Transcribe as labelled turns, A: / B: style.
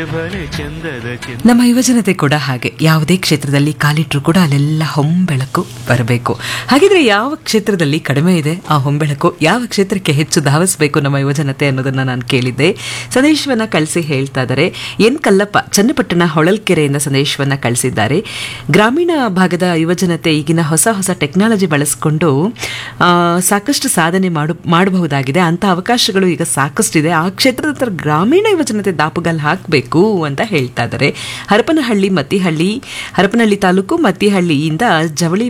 A: ನಮ್ಮ ಯುವಜನತೆ ಕೂಡ ಹಾಗೆ ಯಾವುದೇ ಕ್ಷೇತ್ರದಲ್ಲಿ ಕಾಲಿಟ್ರು ಕೂಡ ಅಲ್ಲೆಲ್ಲ ಹೊಂಬೆಳಕು ಬರಬೇಕು ಹಾಗಿದ್ರೆ ಯಾವ ಕ್ಷೇತ್ರದಲ್ಲಿ ಕಡಿಮೆ ಇದೆ ಆ ಹೊಂಬೆಳಕು ಯಾವ ಕ್ಷೇತ್ರಕ್ಕೆ ಹೆಚ್ಚು ಧಾವಿಸಬೇಕು ನಮ್ಮ ಯುವಜನತೆ ಅನ್ನೋದನ್ನ ನಾನು ಕೇಳಿದ್ದೆ ಸಂದೇಶವನ್ನ ಕಳಿಸಿ ಹೇಳ್ತಾ ಇದ್ದಾರೆ ಎನ್ ಕಲ್ಲಪ್ಪ ಚನ್ನಪಟ್ಟಣ ಹೊಳಲ್ಕೆರೆಯಿಂದ ಸಂದೇಶವನ್ನ ಕಳಿಸಿದ್ದಾರೆ ಗ್ರಾಮೀಣ ಭಾಗದ ಯುವಜನತೆ ಈಗಿನ ಹೊಸ ಹೊಸ ಟೆಕ್ನಾಲಜಿ ಬಳಸಿಕೊಂಡು ಆ, ಸಾಕಷ್ಟು ಸಾಧನೆ ಮಾಡು ಮಾಡಬಹುದಾಗಿದೆ ಅಂತ ಅವಕಾಶಗಳು ಈಗ ಸಾಕಷ್ಟಿದೆ ಆ ಕ್ಷೇತ್ರದ ಹತ್ರ ಗ್ರಾಮೀಣ ಯುವಜನತೆ ದಾಪುಗಾಲ್ ಹಾಕಬೇಕು ಅಂತ ಹೇಳ್ತಾ ಇದ್ದಾರೆ ಹರಪನಹಳ್ಳಿ ಮತ್ತಿಹಳ್ಳಿ ಹರಪನಹಳ್ಳಿ ತಾಲೂಕು ಮತ್ತಿಹಳ್ಳಿಯಿಂದ ಜವಳಿ